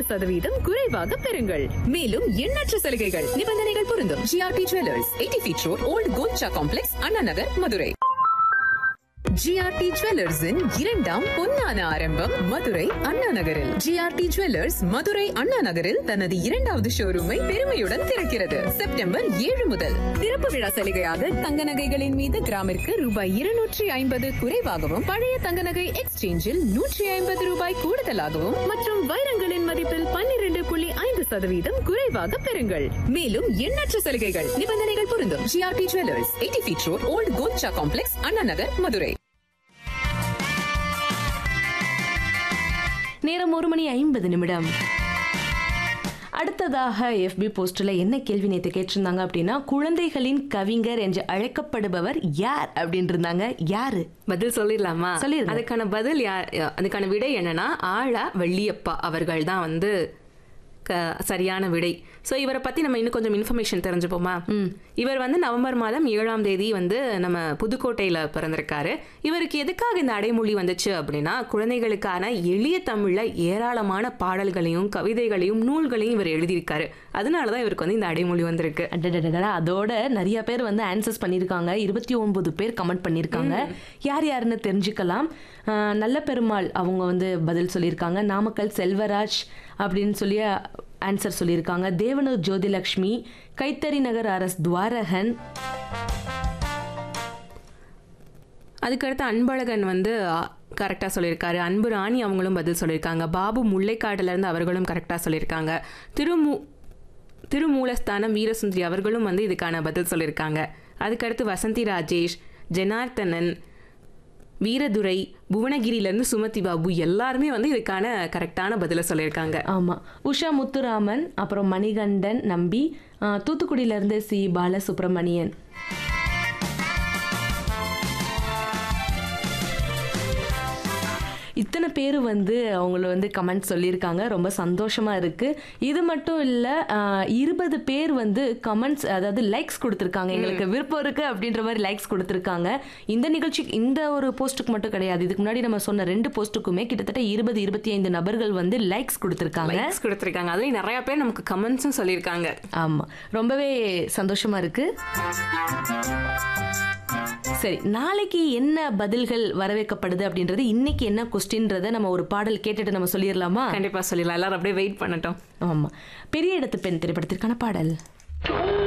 சதவீதம் குறைவாக பெறுங்கள் மேலும் எண்ணற்ற சலுகைகள் நிபந்தனைகள் பொருந்தும் GRT jewellers eighty feet road old Kolcha complex Anna Nagar Madurai GRT ஜுவல்லர்ஸின் இரண்டாம் பொன்னான ஆரம்பம் மதுரை அண்ணா நகரில் ஜிஆர்டி ஜுவல்லர்ஸ் மதுரை அண்ணா நகரில் தனது இரண்டாவது ஷோரூமை பெருமையுடன் திறக்கிறது செப்டம்பர் ஏழு முதல் திறப்பு விழா சலுகையாக தங்க நகைகளின் மீது கிராமிற்கு ரூபாய் இருநூற்றி ஐம்பது குறைவாகவும் பழைய தங்க நகை எக்ஸ்சேஞ்சில் நூற்றி ஐம்பது ரூபாய் கூடுதலாகவும் மற்றும் வைரங்களின் மதிப்பில் பன்னிரண்டு புள்ளி ஐந்து சதவீதம் குறைவாக பெறுங்கள் மேலும் எண்ணற்ற சலுகைகள் நிபந்தனைகள் பொருந்தும் GRT jewellers eighty feet road old Kolcha complex Anna Nagar Madurai நேரம் ஒரு மணி ஐம்பது நிமிடம் அடுத்ததாக எஃபி போஸ்ட்ல என்ன கேள்வி நேற்று கேட்டிருந்தாங்க அப்படின்னா குழந்தைகளின் கவிஞர் என்று அழைக்கப்படுபவர் யார் அப்படின்னு இருந்தாங்க யாரு பதில் சொல்லிடலாமா சொல்லிருங்க. அதுக்கான பதில் யா- அதுக்கான விடை என்னன்னா ஆழா வள்ளியப்பா அவர்கள் தான் வந்து க சரியான விடை ஸோ இவரை பத்தி நம்ம இன்னும் கொஞ்சம் இன்ஃபர்மேஷன் தெரிஞ்சுப்போமா இவர் வந்து நவம்பர் மாதம் ஏழாம் தேதி வந்து நம்ம புதுக்கோட்டையில பிறந்திருக்காரு இவருக்கு எதுக்காக இந்த அடைமொழி வந்துச்சு அப்படின்னா குழந்தைகளுக்கான எளிய தமிழ்ல ஏராளமான பாடல்களையும் கவிதைகளையும் நூல்களையும் இவர் எழுதியிருக்காரு அதனால தான் இவருக்கு வந்து இந்த அடைமொழி வந்திருக்கு அடடடடா, அதோட நிறைய பேர் வந்து ஆன்சர்ஸ் பண்ணியிருக்காங்க இருபத்தி ஒன்பது பேர் கமெண்ட் பண்ணியிருக்காங்க யார் யாருன்னு தெரிஞ்சுக்கலாம் ஆஹ், நல்ல பெருமாள் அவங்க வந்து பதில் சொல்லியிருக்காங்க நாமக்கல் செல்வராஜ் அப்படின்னு சொல்லி ஆன்சர் சொல்லியிருக்காங்க தேவனூர் ஜோதிலக்ஷ்மி கைத்தறி நகர் அரஸ் துவாரகன் அதுக்கடுத்து அன்பழகன் வந்து கரெக்டாக சொல்லியிருக்காரு அன்பு ராணி அவங்களும் பதில் சொல்லியிருக்காங்க பாபு முல்லைக்காடுல இருந்து அவர்களும் கரெக்டாக சொல்லியிருக்காங்க திருமூ திருமூலஸ்தானம் வீரசுந்தரி அவர்களும் வந்து இதுக்கான பதில் சொல்லியிருக்காங்க அதுக்கடுத்து வசந்தி ராஜேஷ் ஜனார்த்தனன் வீரதுரை புவனகிரியிலேருந்து சுமதி பாபு எல்லாருமே வந்து இதுக்கான கரெக்டான பதிலை சொல்லியிருக்காங்க ஆமா உஷா முத்துராமன் அப்புறம் மணிகண்டன் நம்பி ஆஹ், தூத்துக்குடியில இருந்து சி பாலசுப்ரமணியன் இத்தனை பேர் வந்து அவங்கள வந்து கமெண்ட் சொல்லியிருக்காங்க ரொம்ப சந்தோஷமா இருக்கு இது மட்டும் இல்ல ஆஹ், இருபது பேர் வந்து கமெண்ட்ஸ் அதாவது லைக்ஸ் கொடுத்துருக்காங்க எங்களுக்கு விருப்பம் இருக்கு அப்படின்ற மாதிரி லைக்ஸ் கொடுத்துருக்காங்க இந்த நிகழ்ச்சி இந்த ஒரு போஸ்ட்டுக்கு மட்டும் கிடையாது இதுக்கு முன்னாடி நம்ம சொன்ன ரெண்டு போஸ்ட்டுக்குமே கிட்டத்தட்ட இருபது இருபத்தி ஐந்து நபர்கள் வந்து லைக்ஸ் கொடுத்துருக்காங்க லைக்ஸ் கொடுத்துருக்காங்க அதுலேயும் நிறைய பேர் நமக்கு கமெண்ட்ஸும் சொல்லியிருக்காங்க ஆமா ரொம்பவே சந்தோஷமா இருக்கு சரி நாளைக்கு என்ன பதில்கள் வரவேற்கப்படுது அப்படின்றது இன்னைக்கு என்ன கொஸ்டின்றத நம்ம ஒரு பாடல் கேட்டுட்டு நம்ம சொல்லிடலாமா கண்டிப்பாக சொல்லிடலாம் எல்லாரும் அப்படியே வெயிட் பண்ணட்டும் ஆமா பெரிய இடத்து பெண் திரைப்படத்திற்கான பாடல்